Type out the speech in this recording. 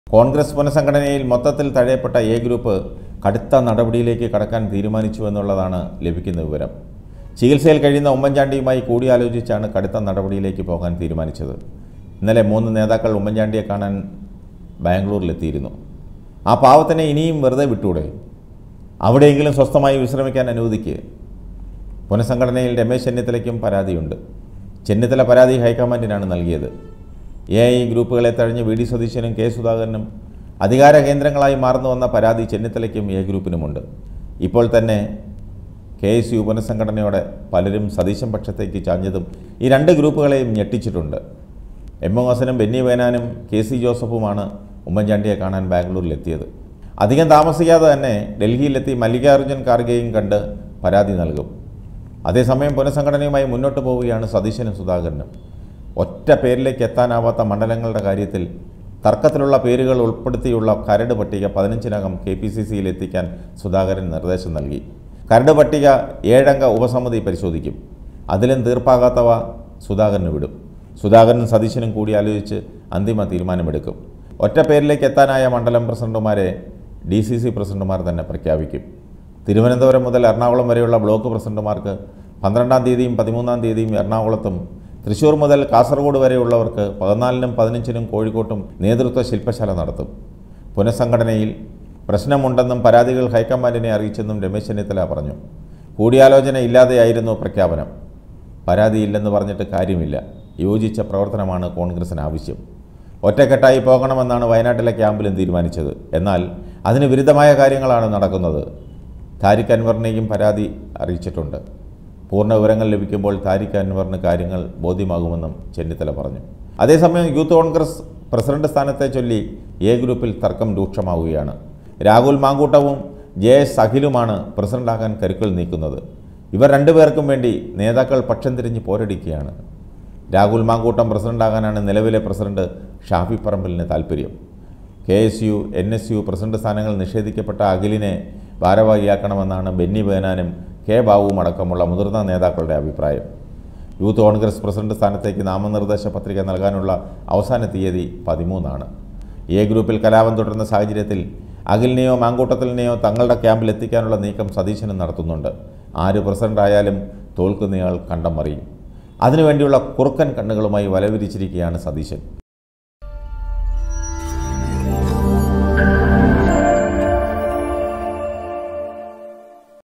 കോൺഗ്രസ് പുനഃസംഘടനയിൽ മൊത്തത്തിൽ തഴയപ്പെട്ട A group കടുത്ത നടപടിയിലേക്ക് കടക്കാൻ തീരുമാനിച്ചു എന്നുള്ളതാണ് ലഭിക്കുന്ന വിവരം ചികിത്സയിൽ കഴിയുന്ന ഉമ്മൻചാണ്ടിയുമായി കൂടിയാലോചിച്ചാണ് കടുത്ത നടപടിയിലേക്ക് പോകാൻ തീരുമാനിച്ചത് ഇന്നലെ മൂന്ന് നേതാക്കൾ ഉമ്മൻചാണ്ടിയെ കാണാൻ ബാംഗ്ലൂരിലെത്തിയിരുന്നു ആ പാവത്തിനെ ഇനിയും വെറുതെ വിട്ടൂടെ അവിടെയെങ്കിലും സ്വസ്ഥമായി വിശ്രമിക്കാൻ അനുവദിക്കുക പുനഃസംഘടനയിൽ രമേശ് ചെന്നിത്തലയ്ക്കും പരാതിയുണ്ട് ചെന്നിത്തല പരാതി ഹൈക്കമാൻഡിനാണ് നൽകിയത് എ ഐ ഗ്രൂപ്പുകളെ തഴഞ്ഞ് വി ഡി സതീശനും കെ സുധാകരനും അധികാര കേന്ദ്രങ്ങളായി മാറുന്നു വന്ന പരാതി ചെന്നിത്തലയ്ക്കും എ ഗ്രൂപ്പിനുമുണ്ട് ഇപ്പോൾ തന്നെ കെ എസ് യു പുനഃസംഘടനയോടെ പലരും സതീശൻ പക്ഷത്തേക്ക് ചാഞ്ഞതും ഈ രണ്ട് ഗ്രൂപ്പുകളെയും ഞെട്ടിച്ചിട്ടുണ്ട് എം എം ഹസനും ബെന്നി വേനാനും കെ സി ജോസഫുമാണ് ഉമ്മൻചാണ്ടിയെ കാണാൻ ബാംഗ്ലൂരിലെത്തിയത് അധികം താമസിക്കാതെ തന്നെ ഡൽഹിയിലെത്തി മല്ലികാർജ്ജുൻ ഖാർഗെയും കണ്ട് പരാതി നൽകും അതേസമയം പുനഃസംഘടനയുമായി മുന്നോട്ട് പോവുകയാണ് സതീശനും സുധാകരനും ഒറ്റ പേരിലേക്ക് എത്താനാവാത്ത മണ്ഡലങ്ങളുടെ കാര്യത്തിൽ തർക്കത്തിലുള്ള പേരുകൾ ഉൾപ്പെടുത്തിയുള്ള കരട് പട്ടിക പതിനഞ്ചിനകം കെ പി സി സിയിൽ എത്തിക്കാൻ സുധാകരൻ നിർദ്ദേശം നൽകി കരട് പട്ടിക ഏഴംഗ ഉപസമിതി പരിശോധിക്കും അതിലും തീർപ്പാകാത്തവ സുധാകരന് വിടും സുധാകരനും സതീശനും കൂടി ആലോചിച്ച് അന്തിമ തീരുമാനമെടുക്കും ഒറ്റ പേരിലേക്ക് എത്താനായ മണ്ഡലം പ്രസിഡന്റുമാരെ ഡി സി സി പ്രസിഡന്റുമാർ തന്നെ പ്രഖ്യാപിക്കും തിരുവനന്തപുരം മുതൽ എറണാകുളം വരെയുള്ള ബ്ലോക്ക് പ്രസിഡന്റുമാർക്ക് പന്ത്രണ്ടാം തീയതിയും പതിമൂന്നാം തീയതിയും എറണാകുളത്തും തൃശ്ശൂർ മുതൽ കാസർഗോഡ് വരെയുള്ളവർക്ക് പതിനാലിനും പതിനഞ്ചിനും കോഴിക്കോട്ടും നേതൃത്വ ശില്പശാല നടത്തും പുനഃസംഘടനയിൽ പ്രശ്നമുണ്ടെന്നും പരാതികൾ ഹൈക്കമാൻഡിനെ അറിയിച്ചെന്നും രമേശ് ചെന്നിത്തല പറഞ്ഞു കൂടിയാലോചന ഇല്ലാതെയായിരുന്നു പ്രഖ്യാപനം പരാതിയില്ലെന്ന് പറഞ്ഞിട്ട് കാര്യമില്ല യോജിച്ച പ്രവർത്തനമാണ് കോൺഗ്രസിന് ആവശ്യം ഒറ്റക്കെട്ടായി പോകണമെന്നാണ് വയനാട്ടിലെ ക്യാമ്പിലും തീരുമാനിച്ചത് എന്നാൽ അതിന് വിരുദ്ധമായ കാര്യങ്ങളാണ് നടക്കുന്നത് താരിഖ് അൻവറിനെയും പരാതി അറിയിച്ചിട്ടുണ്ട് പൂർണ്ണ വിവരങ്ങൾ ലഭിക്കുമ്പോൾ താരിഖ് അൻവറിന് കാര്യങ്ങൾ ബോധ്യമാകുമെന്നും ചെന്നിത്തല പറഞ്ഞു അതേസമയം യൂത്ത് കോൺഗ്രസ് പ്രസിഡന്റ് സ്ഥാനത്തെ ചൊല്ലി എ ഗ്രൂപ്പിൽ തർക്കം രൂക്ഷമാവുകയാണ് രാഹുൽ മാങ്കൂട്ടവും ജെ എസ് അഖിലുമാണ് പ്രസിഡന്റാകാൻ കരുക്കൾ നീക്കുന്നത് ഇവർ രണ്ടുപേർക്കും വേണ്ടി നേതാക്കൾ പക്ഷം തിരിഞ്ഞ് പോരടിക്കുകയാണ് രാഹുൽ മാങ്കൂട്ടം പ്രസിഡന്റാകാനാണ് നിലവിലെ പ്രസിഡന്റ് ഷാഫി പറമ്പലിന് താൽപ്പര്യം K S U N S U president സ്ഥാനങ്ങൾ നിഷേധിക്കപ്പെട്ട അഖിലിനെ ഭാരവാഹിയാക്കണമെന്നാണ് ബെന്നി ബേനാനും കെ ബാബുവും അടക്കമുള്ള മുതിർന്ന നേതാക്കളുടെ അഭിപ്രായം യൂത്ത് കോൺഗ്രസ് പ്രസിഡന്റ് സ്ഥാനത്തേക്ക് നാമനിർദ്ദേശ പത്രിക നൽകാനുള്ള അവസാന തീയതി പതിമൂന്നാണ് എ ഗ്രൂപ്പിൽ കലാപം തുടരുന്ന സാഹചര്യത്തിൽ അഖിലിനെയോ മാങ്കൂട്ടത്തിലിനെയോ തങ്ങളുടെ ക്യാമ്പിൽ എത്തിക്കാനുള്ള നീക്കം സതീശനും നടത്തുന്നുണ്ട് ആര് പ്രസിഡന്റായാലും തോൽക്കുന്നയാൾ കണ്ടം മറിയും അതിനുവേണ്ടിയുള്ള കുറുക്കൻ കണ്ണുകളുമായി വലവിരിച്ചിരിക്കുകയാണ് സതീശൻ